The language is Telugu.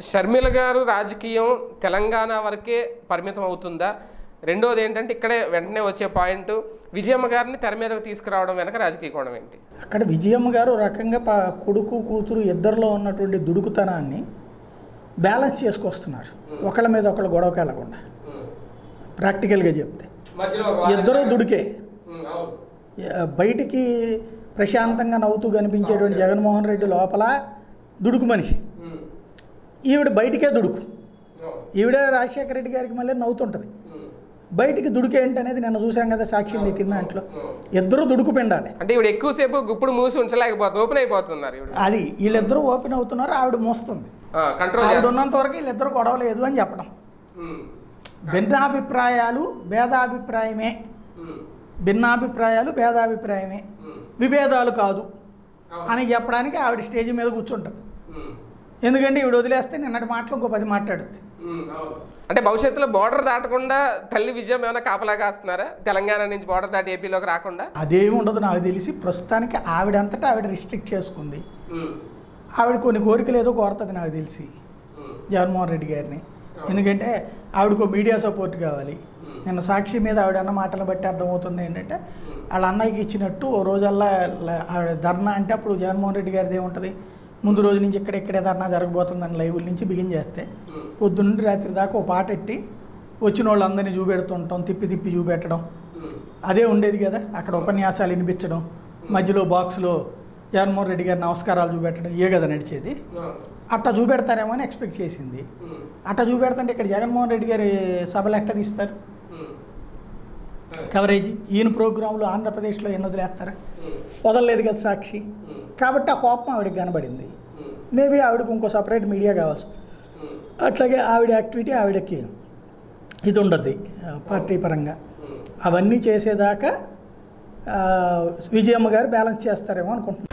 షర్మిల గారు రాజకీయం తెలంగాణ వరకే పరిమితం అవుతుందా రెండోది ఏంటంటే ఇక్కడే వెంటనే వచ్చే పాయింట్ విజయమ్మ గారిని తెర మీదకు తీసుకురావడం వెనక రాజకీయ కోణం ఏంటి అక్కడ విజయమ్మ గారు ఒక రకంగా ప కొడుకు కూతురు ఇద్దరిలో ఉన్నటువంటి దుడుకుతనాన్ని బ్యాలెన్స్ చేసుకొస్తున్నారు ఒకళ్ళ మీద ఒకళ్ళు గొడవకి వెళ్ళకుండా ప్రాక్టికల్గా చెప్తే మధ్యలో ఇద్దరూ దుడికే ఆ, బయటికి ప్రశాంతంగా నవ్వుతూ కనిపించేటువంటి జగన్మోహన్ రెడ్డి లోపల దుడుకు మనిషి ఈవిడ బయటికే దుడుకు ఈవిడే రాజశేఖర రెడ్డి గారికి మళ్ళీ నవ్వుతుంటుంది బయటికి దుడుకు ఏంటనేది నేను చూసాం కదా సాక్ష్యం తిట్టిన దాంట్లో ఇద్దరు దుడుకు పిండాలి అంటే ఇప్పుడు ఎక్కువసేపు గుప్పుడు మూసి ఉంచలేకపోతుంది ఓపెన్ అయిపోతున్నారు ఇప్పుడు అది వీళ్ళిద్దరూ ఓపెన్ అవుతున్నారు ఆవిడ మోస్తుంది కంట్రోల్ ఆవిడ ఉన్నంత వరకు వీళ్ళిద్దరు గొడవ లేదు అని చెప్పడం భిన్నాభిప్రాయాలు భేదాభిప్రాయమే భిన్నాభిప్రాయాలు భేదాభిప్రాయమే విభేదాలు కాదు అని చెప్పడానికి ఆవిడ స్టేజ్ మీద కూర్చుంటుంది ఎందుకంటే ఈవిడ వదిలేస్తే నిన్నటి మాటలు ఇంకో పది మాట్లాడుద్ది అంటే భవిష్యత్తులో బోర్డర్ దాటకుండా తల్లి విజయం ఏమైనా కాపలా కాస్తున్నారా తెలంగాణ నుంచి బోర్డర్ దాటి ఏపీలోకి రాకుండా అదేమి ఉండదు నాకు తెలిసి ప్రస్తుతానికి ఆవిడంతటా ఆవిడ రిస్ట్రిక్ట్ చేసుకుంది ఆవిడ కొన్ని కోరికలు ఏదో కోరుతుంది నాకు తెలిసి జగన్మోహన్ రెడ్డి గారిని ఎందుకంటే ఆవిడకు మీడియా సపోర్ట్ కావాలి నిన్న సాక్షి మీద ఆవిడ అన్న మాటలను బట్టి అర్థమవుతుంది ఏంటంటే వాళ్ళ అన్నయ్యకి ఇచ్చినట్టు ఓ రోజల్లా ల- ఆవిడ ధర్నా అంటే అప్పుడు జగన్మోహన్ రెడ్డి గారిది ఏముంటుంది ముందు రోజు నుంచి ఇక్కడ ఇక్కడే ధర్నా జరగబోతుందని లైవ్ల నుంచి బిగిన్ చేస్తే పొద్దున్నుండి రాత్రి దాకా ఓ పాట ఎట్టి వచ్చిన వాళ్ళందరినీ చూపెడుతుంటాం తిప్పి తిప్పి చూపెట్టడం అదే ఉండేది కదా అక్కడ ఉపన్యాసాలు వినిపించడం మధ్యలో బాక్స్లో జగన్మోహన్ రెడ్డి గారి నమస్కారాలు చూపెట్టడం ఏ కదా నడిచేది అట్లా చూపెడతారేమో అని ఎక్స్పెక్ట్ చేసింది అట్లా చూపెడతంటే ఇక్కడ జగన్మోహన్ రెడ్డి గారి సభలు ఎట్ట తీస్తారు కవరేజ్ ఈయన ప్రోగ్రాంలు ఆంధ్రప్రదేశ్లో ఎన్ని వదిలేస్తారా వదలలేదు కదా సాక్షి కాబట్టి ఆ కోపం ఆవిడకి కనబడింది మేబీ ఆవిడకి ఇంకో సపరేట్ మీడియా కావచ్చు అట్లాగే ఆవిడ యాక్టివిటీ ఆవిడకి ఇది ఉండదు పార్టీ పరంగా అవన్నీ చేసేదాకా ఆ, విజయమ్మ గారు బ్యాలెన్స్ చేస్తారేమో అనుకుంటున్నాను